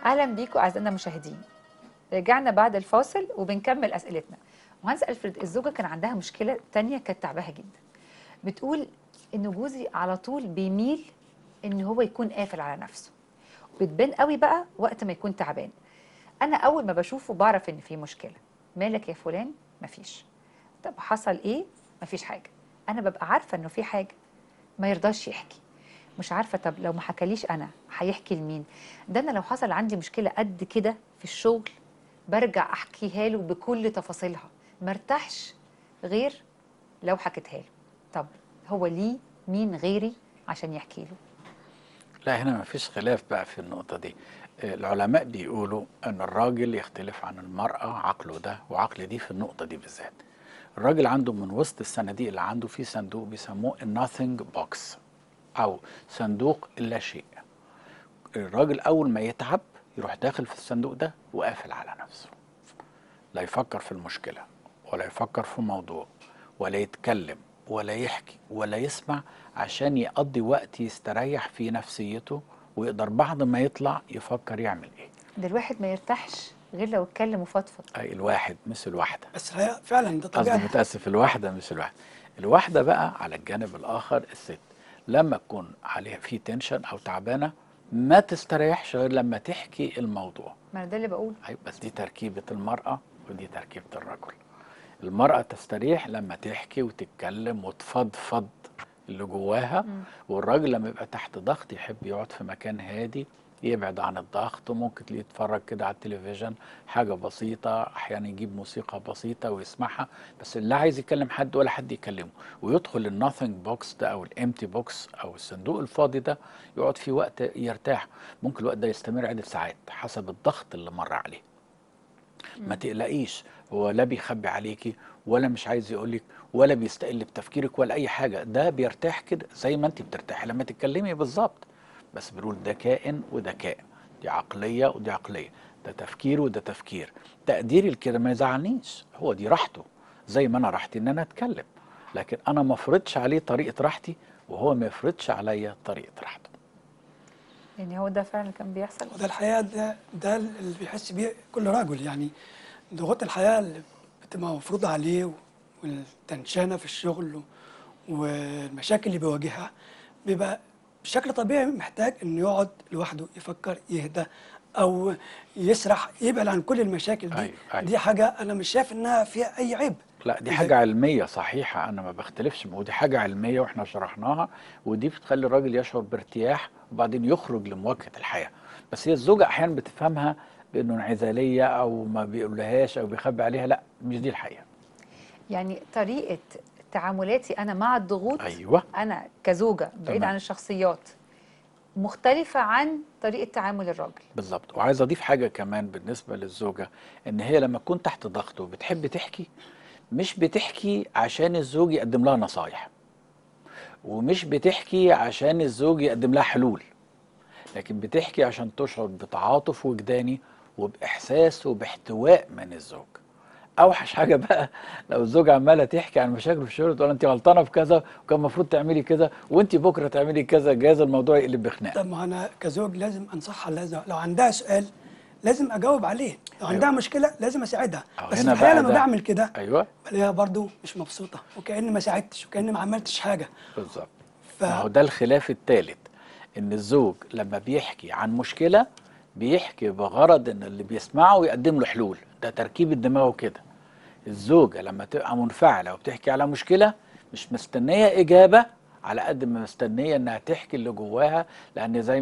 اهلا بيكم اعزائنا المشاهدين رجعنا بعد الفاصل وبنكمل اسئلتنا مهندس الفريد الزوجه كان عندها مشكله تانية كانت تعباها جدا بتقول ان جوزي على طول بيميل ان هو يكون قافل على نفسه بتبان قوي بقى وقت ما يكون تعبان انا اول ما بشوفه بعرف ان في مشكله مالك يا فلان مفيش طب حصل ايه مفيش حاجه انا ببقى عارفه انه في حاجه ما يرضاش يحكي مش عارفه طب لو ما حكاليش انا هيحكي لمين ده انا لو حصل عندي مشكله قد كده في الشغل برجع احكيها له بكل تفاصيلها مرتاحش غير لو حكيتها له طب هو ليه مين غيري عشان يحكي له لا هنا ما فيش خلاف بقى في النقطة دي آه، العلماء بيقولوا أن الراجل يختلف عن المرأة عقله ده وعقل دي في النقطة دي بالذات الراجل عنده من وسط الصناديق اللي عنده في صندوق بيسموه الناثينج بوكس أو صندوق اللا شيء الراجل أول ما يتعب يروح داخل في الصندوق ده وقافل على نفسه لا يفكر في المشكلة ولا يفكر في موضوع ولا يتكلم ولا يحكي ولا يسمع عشان يقضي وقت يستريح في نفسيته ويقدر بعد ما يطلع يفكر يعمل ايه ده الواحد ما يرتاحش غير لو اتكلم وفضفض أي الواحد مش الواحدة بس هي فعلا ده قصدي طبيعي متأسف الواحدة مش الواحدة الواحدة بقى على الجانب الآخر الست لما تكون عليها في تنشن أو تعبانة ما تستريحش غير لما تحكي الموضوع ما أنا ده اللي بقوله أيوة بس دي تركيبة المرأة ودي تركيبة الرجل المرأة تستريح لما تحكي وتتكلم وتفضفض اللي جواها والراجل لما يبقى تحت ضغط يحب يقعد في مكان هادي يبعد عن الضغط وممكن تلاقيه يتفرج كده على التلفزيون حاجة بسيطة أحيانا يجيب موسيقى بسيطة ويسمعها بس لا عايز يكلم حد ولا حد يكلمه ويدخل الناثينج بوكس ده أو الامتي بوكس أو الصندوق الفاضي ده يقعد فيه وقت يرتاح ممكن الوقت ده يستمر عدة ساعات حسب الضغط اللي مر عليه ما تقلقيش هو لا بيخبي عليكي ولا مش عايز يقولك ولا بيستقل بتفكيرك ولا اي حاجه ده بيرتاح كده زي ما انت بترتاحي لما تتكلمي بالظبط بس بنقول ده كائن وده كائن دي عقليه ودي عقليه ده تفكير وده تفكير تقديري لكده ما يزعلنيش هو دي راحته زي ما انا راحتي ان انا اتكلم لكن انا ما افرضش عليه طريقه راحتي وهو ما يفرضش عليا طريقه راحته يعني هو ده فعلا كان بيحصل وده الحياة ده ده اللي بيحس بيه كل رجل يعني ضغوط الحياة اللي بتبقى مفروضة عليه والتنشانة في الشغل و- والمشاكل اللي بيواجهها بيبقى بشكل طبيعي محتاج انه يقعد لوحده يفكر يهدى او يسرح يبعد عن كل المشاكل دي أيوة، أيوة. دي حاجة انا مش شايف انها فيها اي عيب لا دي إذا- حاجة علمية صحيحة أنا ما بختلفش ودي حاجة علمية وإحنا شرحناها ودي بتخلي الراجل يشعر بارتياح وبعدين يخرج لمواجهة الحياة بس هي الزوجة أحيانا بتفهمها بأنه انعزالية أو ما بيقولهاش أو بيخبي عليها لا مش دي الحقيقة يعني طريقه تعاملاتي انا مع الضغوط أيوة انا كزوجه بعيد تمام. عن الشخصيات مختلفه عن طريقه تعامل الراجل بالظبط وعايز أضيف حاجة كمان بالنسبة للزوجة إن هي لما تكون تحت ضغط وبتحب تحكي مش بتحكي عشان الزوج يقدم لها نصايح ومش بتحكي عشان الزوج يقدم لها حلول لكن بتحكي عشان تشعر بتعاطف وجداني وبإحساس وباحتواء من الزوج اوحش حاجه بقى لو الزوجه عماله تحكي عن مشاكل في الشغل تقول انت غلطانه في كذا وكان المفروض تعملي كذا وانت بكره تعملي كذا جايز الموضوع يقلب بخناقه طب ما انا كزوج لازم انصحها لازم لو عندها سؤال لازم اجاوب عليه لو عندها مشكله لازم اساعدها أو بس هنا الحقيقه بقى لما ده- بعمل كده ايوه بلاقيها برضو مش مبسوطه وكاني ما ساعدتش وكاني ما عملتش حاجه بالظبط ف- ما هو ده الخلاف الثالث ان الزوج لما بيحكي عن مشكله بيحكي بغرض ان اللي بيسمعه يقدم له حلول ده تركيب الدماغ كده الزوجه لما تبقى منفعله وبتحكي على مشكله مش مستنيه اجابه على قد ما مستنيه انها تحكي اللي جواها لان زي